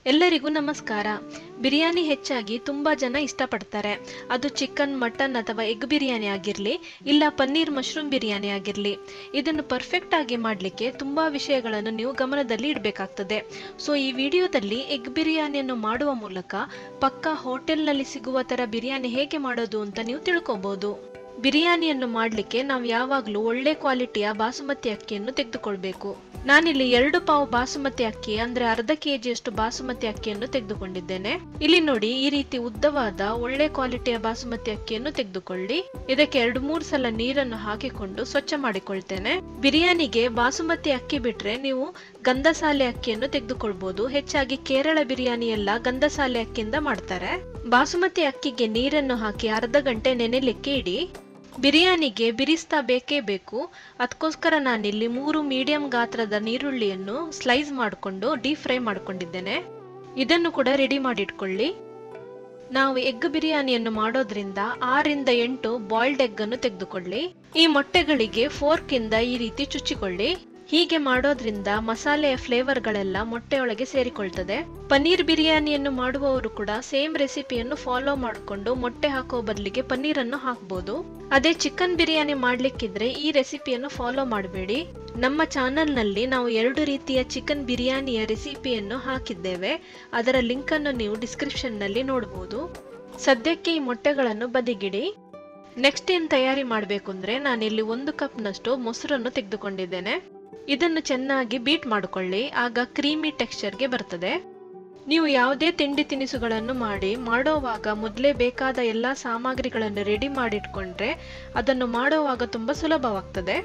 ಎಲ್ಲರಿಗೂ ನಮಸ್ಕಾರ ಬಿರಿಯಾನಿ ಹೆಚ್ಚಾಗಿ ತುಂಬ ಜನ ಇಷ್ಟಪಡ್ತಾರೆ ಅದು ಚಿಕನ್ ಮಟನ್ ಅಥವಾ ಎಗ್ ಬಿರಿಯಾನಿ ಆಗಿರಲಿ ಇಲ್ಲ ಪನ್ನೀರ್ ಮಶ್ರೂಮ್ ಬಿರಿಯಾನಿ ಆಗಿರಲಿ ಇದನ್ನು ಪರ್ಫೆಕ್ಟ್ ಆಗಿ ಮಾಡಲಿಕ್ಕೆ ತುಂಬ ವಿಷಯಗಳನ್ನು ನೀವು ಗಮನದಲ್ಲಿ ಇಡಬೇಕಾಗ್ತದೆ ಸೊ ಈ ವಿಡಿಯೋದಲ್ಲಿ ಎಗ್ ಬಿರಿಯಾನಿಯನ್ನು ಮಾಡುವ ಮೂಲಕ ಪಕ್ಕಾ ಹೋಟೆಲ್ನಲ್ಲಿ ಸಿಗುವ ಥರ ಬಿರಿಯಾನಿ ಹೇಗೆ ಮಾಡೋದು ಅಂತ ನೀವು ತಿಳ್ಕೊಬೋದು ಬಿರಿಯಾನಿಯನ್ನು ಮಾಡಲಿಕ್ಕೆ ನಾವು ಯಾವಾಗಲೂ ಒಳ್ಳೆ ಕ್ವಾಲಿಟಿಯ ಬಾಸುಮತಿ ಅಕ್ಕಿಯನ್ನು ತೆಗೆದುಕೊಳ್ಬೇಕು ನಾನಿಲ್ಲಿ ಎರಡು ಪಾವು ಬಾಸುಮತಿ ಅಕ್ಕಿ ಅಂದ್ರೆ ಅರ್ಧ ಕೆಜಿಯಷ್ಟು ಬಾಸುಮತಿ ಅಕ್ಕಿಯನ್ನು ತೆಗೆದುಕೊಂಡಿದ್ದೇನೆ ಇಲ್ಲಿ ನೋಡಿ ಈ ರೀತಿ ಉದ್ದವಾದ ಒಳ್ಳೆ ಕ್ವಾಲಿಟಿಯ ಬಾಸುಮತಿ ಅಕ್ಕಿಯನ್ನು ತೆಗೆದುಕೊಳ್ಳಿ ಇದಕ್ಕೆ ಎರಡು ಮೂರು ಸಲ ನೀರನ್ನು ಹಾಕಿಕೊಂಡು ಸ್ವಚ್ಛ ಮಾಡಿಕೊಳ್ತೇನೆ ಬಿರಿಯಾನಿಗೆ ಬಾಸುಮತಿ ಅಕ್ಕಿ ಬಿಟ್ರೆ ನೀವು ಗಂಧಸಾಲೆ ಅಕ್ಕಿಯನ್ನು ತೆಗೆದುಕೊಳ್ಬಹುದು ಹೆಚ್ಚಾಗಿ ಕೇರಳ ಬಿರಿಯಾನಿ ಎಲ್ಲ ಗಂಧಸಾಲೆ ಅಕ್ಕಿಯಿಂದ ಮಾಡ್ತಾರೆ ಬಾಸುಮತಿ ಅಕ್ಕಿಗೆ ನೀರನ್ನು ಹಾಕಿ ಅರ್ಧ ಗಂಟೆ ನೆನೆಲಿಕ್ಕೆ ಇಡಿ ಬಿರಿಯಾನಿಗೆ ಬಿರಿಸ್ತಾ ಬೇಕೇ ಬೇಕು ಅದಕ್ಕೋಸ್ಕರ ನಾನಿಲ್ಲಿ ಮೂರು ಮೀಡಿಯಂ ಗಾತ್ರದ ನೀರುಳ್ಳಿಯನ್ನು ಸ್ಲೈಸ್ ಮಾಡಿಕೊಂಡು ಡೀಪ್ ಫ್ರೈ ಮಾಡ್ಕೊಂಡಿದ್ದೇನೆ ಇದನ್ನು ಕೂಡ ರೆಡಿ ಮಾಡಿಟ್ಕೊಳ್ಳಿ ನಾವು ಎಗ್ ಬಿರಿಯಾನಿಯನ್ನು ಮಾಡೋದ್ರಿಂದ ಆರಿಂದ ಎಂಟು ಬಾಯ್ಲ್ಡ್ ಎಗ್ ಅನ್ನು ತೆಗೆದುಕೊಳ್ಳಿ ಈ ಮೊಟ್ಟೆಗಳಿಗೆ ಫೋರ್ಕ್ ಇಂದ ಈ ರೀತಿ ಚುಚ್ಚಿಕೊಳ್ಳಿ ಹೀಗೆ ಮಾಡೋದ್ರಿಂದ ಮಸಾಲೆಯ ಫ್ಲೇವರ್ಗಳೆಲ್ಲ ಮೊಟ್ಟೆಯೊಳಗೆ ಸೇರಿಕೊಳ್ತದೆ ಪನ್ನೀರ್ ಬಿರಿಯಾನಿಯನ್ನು ಮಾಡುವವರು ಕೂಡ ಸೇಮ್ ರೆಸಿಪಿಯನ್ನು ಫಾಲೋ ಮಾಡಿಕೊಂಡು ಮೊಟ್ಟೆ ಹಾಕೋ ಬದಲಿಗೆ ಪನ್ನೀರನ್ನು ಹಾಕ್ಬೋದು ಅದೇ ಚಿಕನ್ ಬಿರಿಯಾನಿ ಮಾಡ್ಲಿಕ್ಕಿದ್ರೆ ಈ ರೆಸಿಪಿಯನ್ನು ಫಾಲೋ ಮಾಡಬೇಡಿ ನಮ್ಮ ಚಾನೆಲ್ನಲ್ಲಿ ನಾವು ಎರಡು ರೀತಿಯ ಚಿಕನ್ ಬಿರಿಯಾನಿಯ ರೆಸಿಪಿಯನ್ನು ಹಾಕಿದ್ದೇವೆ ಅದರ ಲಿಂಕ್ ಅನ್ನು ನೀವು ಡಿಸ್ಕ್ರಿಪ್ಷನ್ ನಲ್ಲಿ ನೋಡಬಹುದು ಸದ್ಯಕ್ಕೆ ಈ ಮೊಟ್ಟೆಗಳನ್ನು ಬದಿಗಿಡಿ ನೆಕ್ಸ್ಟ್ ಏನ್ ತಯಾರಿ ಮಾಡಬೇಕು ಅಂದ್ರೆ ನಾನಿಲ್ಲಿ ಒಂದು ಕಪ್ನಷ್ಟು ಮೊಸರನ್ನು ತೆಗೆದುಕೊಂಡಿದ್ದೇನೆ ಇದನ್ನು ಚೆನ್ನಾಗಿ ಬೀಟ್ ಮಾಡಿಕೊಳ್ಳಿ ಆಗ ಕ್ರೀಮಿ ಟೆಕ್ಸ್ಚರ್ಗೆ ಬರ್ತದೆ ನೀವು ಯಾವುದೇ ತಿಂಡಿ ತಿನಿಸುಗಳನ್ನು ಮಾಡಿ ಮಾಡೋವಾಗ ಮೊದಲೇ ಬೇಕಾದ ಎಲ್ಲ ಸಾಮಗ್ರಿಗಳನ್ನು ರೆಡಿ ಮಾಡಿಟ್ಕೊಂಡ್ರೆ ಅದನ್ನು ಮಾಡೋವಾಗ ತುಂಬ ಸುಲಭವಾಗ್ತದೆ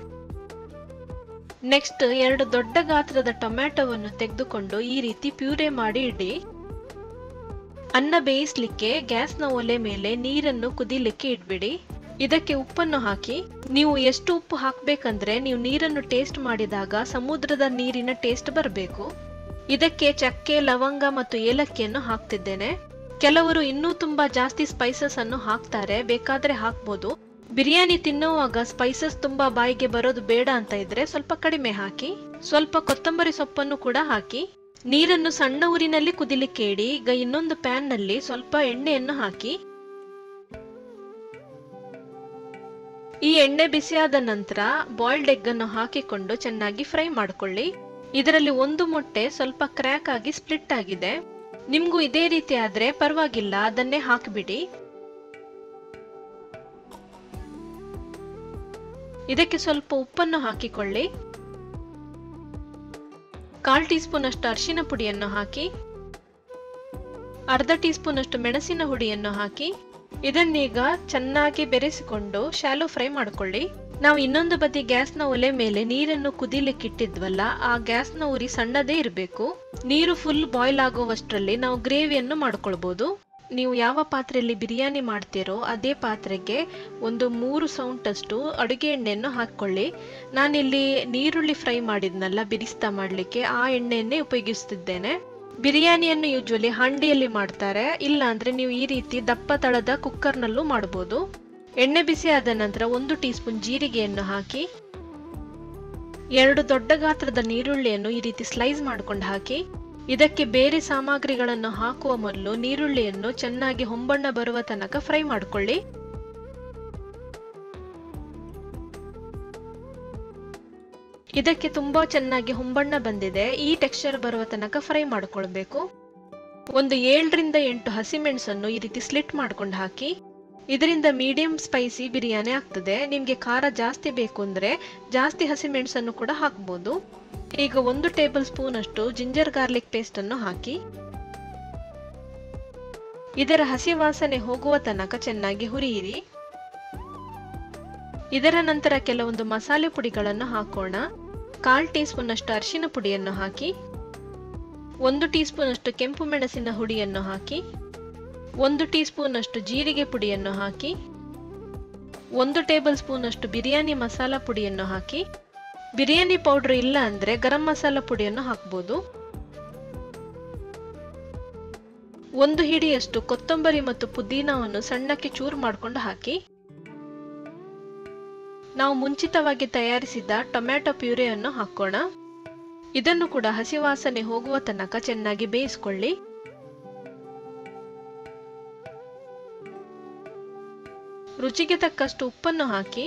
ನೆಕ್ಸ್ಟ್ ಎರಡು ದೊಡ್ಡ ಗಾತ್ರದ ಟೊಮ್ಯಾಟೊವನ್ನು ತೆಗೆದುಕೊಂಡು ಈ ರೀತಿ ಪ್ಯೂರೆ ಮಾಡಿ ಇಡಿ ಅನ್ನ ಬೇಯಿಸ್ಲಿಕ್ಕೆ ಗ್ಯಾಸ್ನ ಒಲೆ ಮೇಲೆ ನೀರನ್ನು ಕುದಿಲಿಕ್ಕೆ ಇಡ್ಬಿಡಿ ಇದಕ್ಕೆ ಉಪ್ಪನ್ನು ಹಾಕಿ ನೀವು ಎಷ್ಟು ಉಪ್ಪು ಹಾಕ್ಬೇಕಂದ್ರೆ ನೀವು ನೀರನ್ನು ಟೇಸ್ಟ್ ಮಾಡಿದಾಗ ಸಮುದ್ರದ ನೀರಿನ ಟೇಸ್ಟ್ ಬರಬೇಕು ಇದಕ್ಕೆ ಚಕ್ಕೆ ಲವಂಗ ಮತ್ತು ಏಲಕ್ಕಿಯನ್ನು ಹಾಕ್ತಿದ್ದೇನೆ ಕೆಲವರು ಇನ್ನೂ ತುಂಬಾ ಜಾಸ್ತಿ ಸ್ಪೈಸಸ್ ಅನ್ನು ಹಾಕ್ತಾರೆ ಬೇಕಾದ್ರೆ ಹಾಕ್ಬೋದು ಬಿರಿಯಾನಿ ತಿನ್ನುವಾಗ ಸ್ಪೈಸಸ್ ತುಂಬಾ ಬಾಯಿಗೆ ಬರೋದು ಬೇಡ ಅಂತ ಇದ್ರೆ ಸ್ವಲ್ಪ ಕಡಿಮೆ ಹಾಕಿ ಸ್ವಲ್ಪ ಕೊತ್ತಂಬರಿ ಸೊಪ್ಪನ್ನು ಕೂಡ ಹಾಕಿ ನೀರನ್ನು ಸಣ್ಣ ಊರಿನಲ್ಲಿ ಕುದಿಲಿಕ್ಕೆ ಇಡಿ ಈಗ ಇನ್ನೊಂದು ಪ್ಯಾನ್ ನಲ್ಲಿ ಸ್ವಲ್ಪ ಎಣ್ಣೆಯನ್ನು ಹಾಕಿ ಈ ಎಣ್ಣೆ ಬಿಸಿಯಾದ ನಂತರ ಬಾಯ್ಲ್ಡ್ ಎಗ್ ಅನ್ನು ಹಾಕಿಕೊಂಡು ಚೆನ್ನಾಗಿ ಫ್ರೈ ಮಾಡಿಕೊಳ್ಳಿ ಇದರಲ್ಲಿ ಒಂದು ಮೊಟ್ಟೆ ಸ್ವಲ್ಪ ಕ್ರ್ಯಾಕ್ ಆಗಿ ಸ್ಪ್ಲಿಟ್ ಆಗಿದೆ ನಿಮ್ಗೂ ಇದೇ ರೀತಿ ಆದ್ರೆ ಪರವಾಗಿಲ್ಲ ಅದನ್ನೇ ಹಾಕಿಬಿಡಿ ಇದಕ್ಕೆ ಸ್ವಲ್ಪ ಉಪ್ಪನ್ನು ಹಾಕಿಕೊಳ್ಳಿ ಕಾಲ್ ಟೀ ಸ್ಪೂನ್ ಅಷ್ಟು ಅರಿಶಿನ ಪುಡಿಯನ್ನು ಹಾಕಿ ಅರ್ಧ ಟೀ ಸ್ಪೂನ್ ಅಷ್ಟು ಮೆಣಸಿನ ಹುಡಿಯನ್ನು ಹಾಕಿ ಇದನ್ನೀಗ ಚೆನ್ನಾಗಿ ಬೆರೆಸಿಕೊಂಡು ಶಾಲೋ ಫ್ರೈ ಮಾಡ್ಕೊಳ್ಳಿ ನಾವು ಇನ್ನೊಂದು ಬದಿ ಗ್ಯಾಸ್ನ ಒಲೆ ಮೇಲೆ ನೀರನ್ನು ಕುದಿಲಿಕ್ಕೆ ಇಟ್ಟಿದ್ವಲ್ಲ ಆ ಗ್ಯಾಸ್ನ ಉರಿ ಸಣ್ಣದೇ ಇರಬೇಕು ನೀರು ಫುಲ್ ಬಾಯ್ಲ್ ಆಗುವಷ್ಟರಲ್ಲಿ ನಾವು ಗ್ರೇವಿಯನ್ನು ಮಾಡ್ಕೊಳ್ಬಹುದು ನೀವು ಯಾವ ಪಾತ್ರೆಯಲ್ಲಿ ಬಿರಿಯಾನಿ ಮಾಡ್ತೀರೋ ಅದೇ ಪಾತ್ರೆಗೆ ಒಂದು ಮೂರು ಸೌಂಟಷ್ಟು ಅಡುಗೆ ಎಣ್ಣೆಯನ್ನು ಹಾಕ್ಕೊಳ್ಳಿ ನಾನಿಲ್ಲಿ ನೀರುಳ್ಳಿ ಫ್ರೈ ಮಾಡಿದ್ನಲ್ಲ ಬಿರಿಸ್ತಾ ಮಾಡಲಿಕ್ಕೆ ಆ ಎಣ್ಣೆಯನ್ನೇ ಉಪಯೋಗಿಸ್ತಿದ್ದೇನೆ ಬಿರಿಯಾನಿಯನ್ನು ಯೂಜ್ವಲಿ ಹಂಡಿಯಲ್ಲಿ ಮಾಡ್ತಾರೆ ಇಲ್ಲ ಅಂದ್ರೆ ನೀವು ಈ ರೀತಿ ದಪ್ಪ ತಳದ ಕುಕ್ಕರ್ನಲ್ಲೂ ಮಾಡಬಹುದು ಎಣ್ಣೆ ಬಿಸಿ ಆದ ನಂತರ ಒಂದು ಟೀ ಸ್ಪೂನ್ ಜೀರಿಗೆಯನ್ನು ಹಾಕಿ ಎರಡು ದೊಡ್ಡ ಗಾತ್ರದ ನೀರುಳ್ಳಿಯನ್ನು ಈ ರೀತಿ ಸ್ಲೈಸ್ ಮಾಡ್ಕೊಂಡು ಹಾಕಿ ಇದಕ್ಕೆ ಬೇರೆ ಸಾಮಗ್ರಿಗಳನ್ನು ಹಾಕುವ ಮೊದಲು ನೀರುಳ್ಳಿಯನ್ನು ಚೆನ್ನಾಗಿ ಹೊಂಬಣ್ಣ ಬರುವ ತನಕ ಫ್ರೈ ಮಾಡಿಕೊಳ್ಳಿ ಇದಕ್ಕೆ ತುಂಬಾ ಚೆನ್ನಾಗಿ ಹೊಂಬಣ್ಣ ಬಂದಿದೆ ಈ ಟೆಕ್ಸ್ಚರ್ ಬರುವ ತನಕ ಫ್ರೈ ಮಾಡ್ಕೊಳ್ಬೇಕು ಒಂದು ಏಳರಿಂದ ಎಂಟು ಹಸಿಮೆಣಸನ್ನು ಈ ರೀತಿ ಸ್ಲಿಟ್ ಮಾಡ್ಕೊಂಡು ಹಾಕಿ ಇದರಿಂದ ಮೀಡಿಯಂ ಸ್ಪೈಸಿ ಬಿರಿಯಾನಿ ಆಗ್ತದೆ ನಿಮ್ಗೆ ಖಾರ ಜಾಸ್ತಿ ಬೇಕು ಅಂದ್ರೆ ಜಾಸ್ತಿ ಹಸಿಮೆಣಸನ್ನು ಕೂಡ ಹಾಕ್ಬೋದು ಈಗ ಒಂದು ಟೇಬಲ್ ಸ್ಪೂನ್ ಅಷ್ಟು ಜಿಂಜರ್ ಗಾರ್ಲಿಕ್ ಪೇಸ್ಟ್ ಅನ್ನು ಹಾಕಿ ಇದರ ಹಸಿ ವಾಸನೆ ಹೋಗುವ ತನಕ ಚೆನ್ನಾಗಿ ಹುರಿಯಿರಿ ಇದರ ನಂತರ ಕೆಲವೊಂದು ಮಸಾಲೆ ಪುಡಿಗಳನ್ನು ಹಾಕೋಣ ಕಾಲ್ ಟೀ ಸ್ಪೂನ್ ಅಷ್ಟು ಅರಿಶಿನ ಪುಡಿಯನ್ನು ಹಾಕಿ ಒಂದು ಟೀ ಸ್ಪೂನ್ ಅಷ್ಟು ಕೆಂಪು ಮೆಣಸಿನ ಹುಡಿಯನ್ನು ಹಾಕಿ ಒಂದು ಟೀ ಸ್ಪೂನ್ ಅಷ್ಟು ಜೀರಿಗೆ ಪುಡಿಯನ್ನು ಹಾಕಿ ಒಂದು ಟೇಬಲ್ ಸ್ಪೂನ್ ಅಷ್ಟು ಬಿರಿಯಾನಿ ಮಸಾಲ ಪುಡಿಯನ್ನು ಹಾಕಿ ಬಿರಿಯಾನಿ ಪೌಡರ್ ಇಲ್ಲ ಅಂದ್ರೆ ಗರಂ ಮಸಾಲ ಪುಡಿಯನ್ನು ಹಾಕ್ಬೋದು ಒಂದು ಹಿಡಿಯಷ್ಟು ಕೊತ್ತಂಬರಿ ಮತ್ತು ಪುದೀನವನ್ನು ಸಣ್ಣಕ್ಕೆ ಚೂರು ಮಾಡ್ಕೊಂಡು ಹಾಕಿ ನಾವು ಮುಂಚಿತವಾಗಿ ತಯಾರಿಸಿದ ಟೊಮ್ಯಾಟೊ ಪ್ಯೂರೆಯನ್ನು ಹಾಕೋಣ ಇದನ್ನು ಕೂಡ ಹಸಿ ವಾಸನೆ ಹೋಗುವ ತನಕ ಚೆನ್ನಾಗಿ ಬೇಯಿಸ್ಕೊಳ್ಳಿ ರುಚಿಗೆ ತಕ್ಕಷ್ಟು ಉಪ್ಪನ್ನು ಹಾಕಿ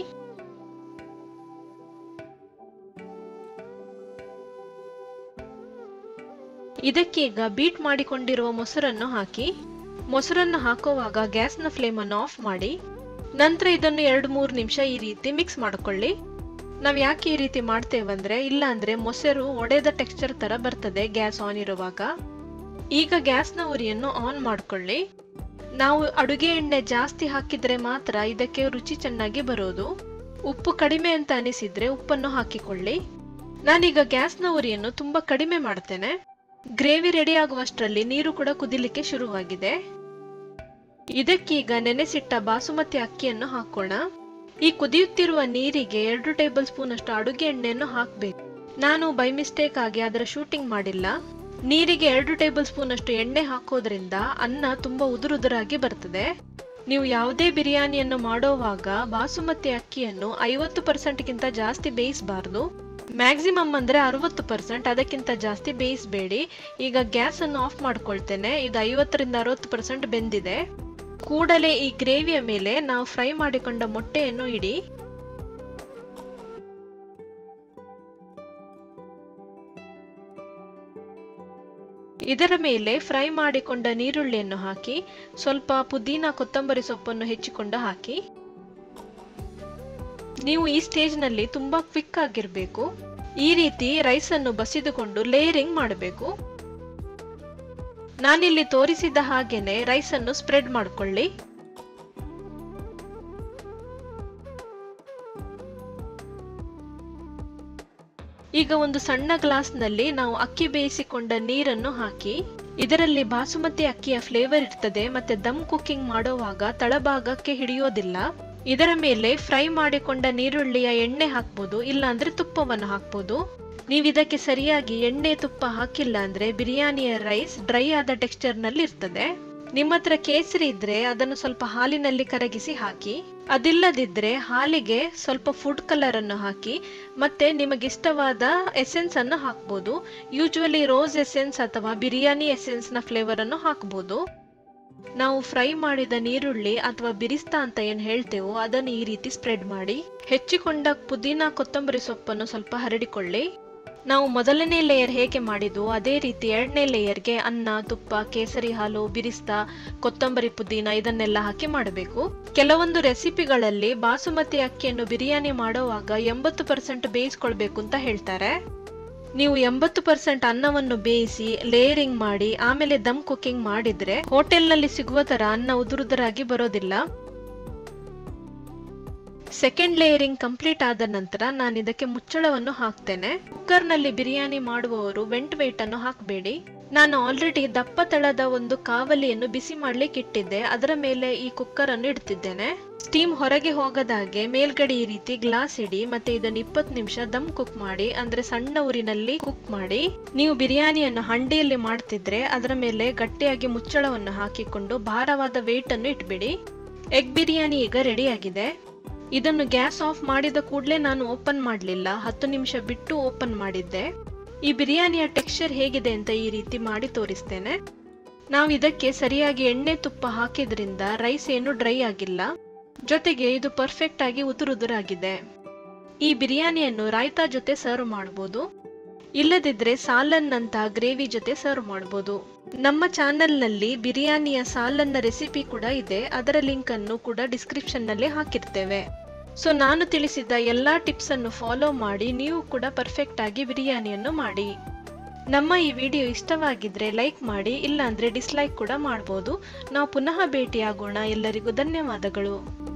ಇದಕ್ಕೀಗ ಬೀಟ್ ಮಾಡಿಕೊಂಡಿರುವ ಮೊಸರನ್ನು ಹಾಕಿ ಮೊಸರನ್ನು ಹಾಕುವಾಗ ಗ್ಯಾಸ್ನ ಫ್ಲೇಮನ್ನು ಆಫ್ ಮಾಡಿ ನಂತರ ಇದನ್ನು ಎರಡು ಮೂರು ನಿಮಿಷ ಈ ರೀತಿ ಮಿಕ್ಸ್ ಮಾಡಿಕೊಳ್ಳಿ ನಾವು ಯಾಕೆ ಈ ರೀತಿ ಮಾಡ್ತೇವಂದ್ರೆ ಇಲ್ಲ ಅಂದ್ರೆ ಮೊಸರು ಒಡೆದ ಟೆಕ್ಸ್ಚರ್ ತರ ಬರ್ತದೆ ಗ್ಯಾಸ್ ಆನ್ ಇರುವಾಗ ಈಗ ಗ್ಯಾಸ್ನ ಉರಿಯನ್ನು ಆನ್ ಮಾಡ್ಕೊಳ್ಳಿ ನಾವು ಅಡುಗೆ ಎಣ್ಣೆ ಜಾಸ್ತಿ ಹಾಕಿದ್ರೆ ಮಾತ್ರ ಇದಕ್ಕೆ ರುಚಿ ಚೆನ್ನಾಗಿ ಬರೋದು ಉಪ್ಪು ಕಡಿಮೆ ಅಂತ ಅನಿಸಿದ್ರೆ ಉಪ್ಪನ್ನು ಹಾಕಿಕೊಳ್ಳಿ ನಾನೀಗ ಗ್ಯಾಸ್ನ ಉರಿಯನ್ನು ತುಂಬಾ ಕಡಿಮೆ ಮಾಡ್ತೇನೆ ಗ್ರೇವಿ ರೆಡಿ ಆಗುವಷ್ಟರಲ್ಲಿ ನೀರು ಕೂಡ ಕುದಿಲಿಕ್ಕೆ ಶುರುವಾಗಿದೆ ಇದಕ್ಕೀಗ ನೆನೆಸಿಟ್ಟ ಬಾಸುಮತಿ ಅಕ್ಕಿಯನ್ನು ಹಾಕೋಣ ಈ ಕುದಿಯುತ್ತಿರುವ ನೀರಿಗೆ ಎರಡು ಟೇಬಲ್ ಸ್ಪೂನ್ ಅಷ್ಟು ಅಡುಗೆ ಎಣ್ಣೆಯನ್ನು ಹಾಕಬೇಕು ನಾನು ಬೈ ಮಿಸ್ಟೇಕ್ ಆಗಿ ಅದರ ಶೂಟಿಂಗ್ ಮಾಡಿಲ್ಲ ನೀರಿಗೆ ಎರಡು ಟೇಬಲ್ ಸ್ಪೂನ್ ಅಷ್ಟು ಎಣ್ಣೆ ಹಾಕೋದ್ರಿಂದ ಅನ್ನ ತುಂಬಾ ಉದುರುದುರಾಗಿ ಬರ್ತದೆ ನೀವು ಯಾವುದೇ ಬಿರಿಯಾನಿಯನ್ನು ಮಾಡೋವಾಗ ಬಾಸುಮತಿ ಅಕ್ಕಿಯನ್ನು ಐವತ್ತು ಪರ್ಸೆಂಟ್ಗಿಂತ ಜಾಸ್ತಿ ಬೇಯಿಸಬಾರ್ದು ಮ್ಯಾಕ್ಸಿಮಮ್ ಅಂದ್ರೆ ಅರವತ್ತು ಪರ್ಸೆಂಟ್ ಅದಕ್ಕಿಂತ ಜಾಸ್ತಿ ಬೇಯಿಸಬೇಡಿ ಈಗ ಗ್ಯಾಸ್ ಅನ್ನು ಆಫ್ ಮಾಡ್ಕೊಳ್ತೇನೆ ಇದು ಐವತ್ತರಿಂದ ಅರವತ್ತು ಪರ್ಸೆಂಟ್ ಬೆಂದಿದೆ ಕೂಡಲೇ ಈ ಗ್ರೇವಿಯ ಮೇಲೆ ನಾವು ಫ್ರೈ ಮಾಡಿಕೊಂಡ ಮೊಟ್ಟೆಯನ್ನು ಇಡಿ ಇದರ ಮೇಲೆ ಫ್ರೈ ಮಾಡಿಕೊಂಡ ನೀರುಳ್ಳಿಯನ್ನು ಹಾಕಿ ಸ್ವಲ್ಪ ಪುದೀನ ಕೊತ್ತಂಬರಿ ಸೊಪ್ಪನ್ನು ಹೆಚ್ಚಿಕೊಂಡು ಹಾಕಿ ನೀವು ಈ ಸ್ಟೇಜ್ನಲ್ಲಿ ತುಂಬಾ ಕ್ವಿಕ್ ಆಗಿರಬೇಕು ಈ ರೀತಿ ರೈಸ್ ಅನ್ನು ಬಸಿದುಕೊಂಡು ಲೇಯರಿಂಗ್ ಮಾಡಬೇಕು ನಾನಿಲ್ಲಿ ತೋರಿಸಿದ ಹಾಗೇನೆ ರೈಸ್ ಅನ್ನು ಸ್ಪ್ರೆಡ್ ಮಾಡಿಕೊಳ್ಳಿ ಈಗ ಒಂದು ಸಣ್ಣ ಗ್ಲಾಸ್ನಲ್ಲಿ ನಾವು ಅಕ್ಕಿ ಬೇಯಿಸಿಕೊಂಡ ನೀರನ್ನು ಹಾಕಿ ಇದರಲ್ಲಿ ಬಾಸುಮತಿ ಅಕ್ಕಿಯ ಫ್ಲೇವರ್ ಇರ್ತದೆ ಮತ್ತೆ ದಮ್ ಕುಕಿಂಗ್ ಮಾಡುವಾಗ ತಳಭಾಗಕ್ಕೆ ಹಿಡಿಯೋದಿಲ್ಲ ಇದರ ಮೇಲೆ ಫ್ರೈ ಮಾಡಿಕೊಂಡ ನೀರುಳ್ಳಿಯ ಎಣ್ಣೆ ಹಾಕ್ಬೋದು ಇಲ್ಲ ಅಂದ್ರೆ ತುಪ್ಪವನ್ನು ಹಾಕ್ಬೋದು ನೀವು ಇದಕ್ಕೆ ಸರಿಯಾಗಿ ಎಣ್ಣೆ ತುಪ್ಪ ಹಾಕಿಲ್ಲ ಅಂದ್ರೆ ಬಿರಿಯಾನಿಯ ರೈಸ್ ಡ್ರೈ ಆದ ಟೆಕ್ಸ್ಚರ್ ನಲ್ಲಿ ಇರ್ತದೆ ನಿಮ್ಮ ಹತ್ರ ಕೇಸರಿ ಇದ್ರೆ ಅದನ್ನು ಸ್ವಲ್ಪ ಹಾಲಿನಲ್ಲಿ ಕರಗಿಸಿ ಹಾಕಿ ಅದಿಲ್ಲದಿದ್ರೆ ಹಾಲಿಗೆ ಸ್ವಲ್ಪ ಫುಡ್ ಕಲರ್ ಅನ್ನು ಹಾಕಿ ಮತ್ತೆ ನಿಮಗಿಷ್ಟವಾದ ಎಸೆನ್ಸ್ ಅನ್ನು ಹಾಕ್ಬೋದು ಯೂಶುವಲಿ ರೋಸ್ ಎಸೆನ್ಸ್ ಅಥವಾ ಬಿರಿಯಾನಿ ಎಸೆನ್ಸ್ ನ ಫ್ಲೇವರ್ ಅನ್ನು ಹಾಕ್ಬೋದು ನಾವು ಫ್ರೈ ಮಾಡಿದ ನೀರುಳ್ಳಿ ಅಥವಾ ಬಿರಿಸ್ತಾ ಅಂತ ಏನ್ ಹೇಳ್ತೇವೋ ಅದನ್ನು ಈ ರೀತಿ ಸ್ಪ್ರೆಡ್ ಮಾಡಿ ಹೆಚ್ಚಿಕೊಂಡ ಪುದೀನ ಕೊತ್ತಂಬರಿ ಸೊಪ್ಪನ್ನು ಸ್ವಲ್ಪ ಹರಡಿಕೊಳ್ಳಿ ನಾವು ಮೊದಲನೇ ಲೇಯರ್ ಹೇಗೆ ಮಾಡಿದ್ವು ಅದೇ ರೀತಿ ಎರಡನೇ ಲೇಯರ್ಗೆ ಅನ್ನ ತುಪ್ಪ ಕೇಸರಿ ಹಾಲು ಬಿರಿಸ್ತಾ ಕೊತ್ತಂಬರಿ ಪುದೀನ ಇದನ್ನೆಲ್ಲ ಹಾಕಿ ಮಾಡಬೇಕು ಕೆಲವೊಂದು ರೆಸಿಪಿಗಳಲ್ಲಿ ಬಾಸುಮತಿ ಅಕ್ಕಿಯನ್ನು ಬಿರಿಯಾನಿ ಮಾಡುವಾಗ ಎಂಬತ್ತು ಪರ್ಸೆಂಟ್ ಬೇಯಿಸ್ಕೊಳ್ಬೇಕು ಅಂತ ಹೇಳ್ತಾರೆ ನೀವು ಎಂಬತ್ತು ಪರ್ಸೆಂಟ್ ಅನ್ನವನ್ನು ಬೇಯಿಸಿ ಲೇಯರಿಂಗ್ ಮಾಡಿ ಆಮೇಲೆ ದಮ್ ಕುಕಿಂಗ್ ಮಾಡಿದ್ರೆ ಹೋಟೆಲ್ನಲ್ಲಿ ಸಿಗುವ ತರ ಅನ್ನ ಉದುರುದರಾಗಿ ಬರೋದಿಲ್ಲ ಸೆಕೆಂಡ್ ಲೇಯರಿಂಗ್ ಕಂಪ್ಲೀಟ್ ಆದ ನಂತರ ನಾನು ಇದಕ್ಕೆ ಮುಚ್ಚಳವನ್ನು ಹಾಕ್ತೇನೆ ಕುಕ್ಕರ್ನಲ್ಲಿ ಬಿರಿಯಾನಿ ಮಾಡುವವರು ವೆಂಟ್ ವೇಟ್ ಅನ್ನು ಹಾಕಬೇಡಿ ನಾನು ಆಲ್ರೆಡಿ ದಪ್ಪ ತಳದ ಒಂದು ಕಾವಲಿಯನ್ನು ಬಿಸಿ ಮಾಡ್ಲಿಕ್ಕೆ ಇಟ್ಟಿದ್ದೆ ಅದರ ಮೇಲೆ ಈ ಕುಕ್ಕರ್ ಅನ್ನು ಇಡ್ತಿದ್ದೇನೆ ಸ್ಟೀಮ್ ಹೊರಗೆ ಹೋಗದಾಗೆ ಮೇಲ್ಗಡೆ ಈ ರೀತಿ ಗ್ಲಾಸ್ ಇಡಿ ಮತ್ತೆ ಇದನ್ನು ಇಪ್ಪತ್ತು ನಿಮಿಷ ದಮ್ ಕುಕ್ ಮಾಡಿ ಅಂದ್ರೆ ಸಣ್ಣ ಊರಿನಲ್ಲಿ ಕುಕ್ ಮಾಡಿ ನೀವು ಬಿರಿಯಾನಿಯನ್ನು ಹಂಡಿಯಲ್ಲಿ ಮಾಡ್ತಿದ್ರೆ ಅದರ ಮೇಲೆ ಗಟ್ಟಿಯಾಗಿ ಮುಚ್ಚಳವನ್ನು ಹಾಕಿಕೊಂಡು ಭಾರವಾದ ವೇಟ್ ಅನ್ನು ಇಟ್ಬಿಡಿ ಎಗ್ ಬಿರಿಯಾನಿ ಈಗ ರೆಡಿ ಆಗಿದೆ ಇದನ್ನು ಗ್ಯಾಸ್ ಆಫ್ ಮಾಡಿದ ಕೂಡಲೇ ನಾನು ಓಪನ್ ಮಾಡಲಿಲ್ಲ ಹತ್ತು ನಿಮಿಷ ಬಿಟ್ಟು ಓಪನ್ ಮಾಡಿದ್ದೆ ಈ ಬಿರಿಯಾನಿಯ ಟೆಕ್ಸ್ಚರ್ ಹೇಗಿದೆ ಅಂತ ಈ ರೀತಿ ಮಾಡಿ ತೋರಿಸ್ತೇನೆ ನಾವು ಇದಕ್ಕೆ ಸರಿಯಾಗಿ ಎಣ್ಣೆ ತುಪ್ಪ ಹಾಕಿದ್ರಿಂದ ರೈಸ್ ಏನು ಡ್ರೈ ಆಗಿಲ್ಲ ಜೊತೆಗೆ ಇದು ಪರ್ಫೆಕ್ಟ್ ಆಗಿ ಉದುರುದುರಾಗಿದೆ ಈ ಬಿರಿಯಾನಿಯನ್ನು ರಾಯ್ತಾ ಜೊತೆ ಸರ್ವ್ ಮಾಡಬಹುದು ಇಲ್ಲದಿದ್ರೆ ಸಾಲನ್ನಂತ ಗ್ರೇವಿ ಜೊತೆ ಸರ್ವ್ ಮಾಡಬಹುದು ನಮ್ಮ ಚಾನೆಲ್ನಲ್ಲಿ ಬಿರಿಯಾನಿಯ ಸಾಲನ್ನ ರೆಸಿಪಿ ಕೂಡ ಇದೆ ಅದರ ಲಿಂಕ್ ಅನ್ನು ಕೂಡ ಡಿಸ್ಕ್ರಿಪ್ಷನ್ ನಲ್ಲಿ ಹಾಕಿರ್ತೇವೆ ಸೊ ನಾನು ತಿಳಿಸಿದ ಎಲ್ಲಾ ಟಿಪ್ಸ್ ಅನ್ನು ಫಾಲೋ ಮಾಡಿ ನೀವು ಕೂಡ ಪರ್ಫೆಕ್ಟ್ ಆಗಿ ಬಿರಿಯಾನಿಯನ್ನು ಮಾಡಿ ನಮ್ಮ ಈ ವಿಡಿಯೋ ಇಷ್ಟವಾಗಿದ್ರೆ ಲೈಕ್ ಮಾಡಿ ಇಲ್ಲಾಂದ್ರೆ ಡಿಸ್ಲೈಕ್ ಕೂಡ ಮಾಡ್ಬೋದು ನಾವು ಪುನಃ ಭೇಟಿಯಾಗೋಣ ಎಲ್ಲರಿಗೂ ಧನ್ಯವಾದಗಳು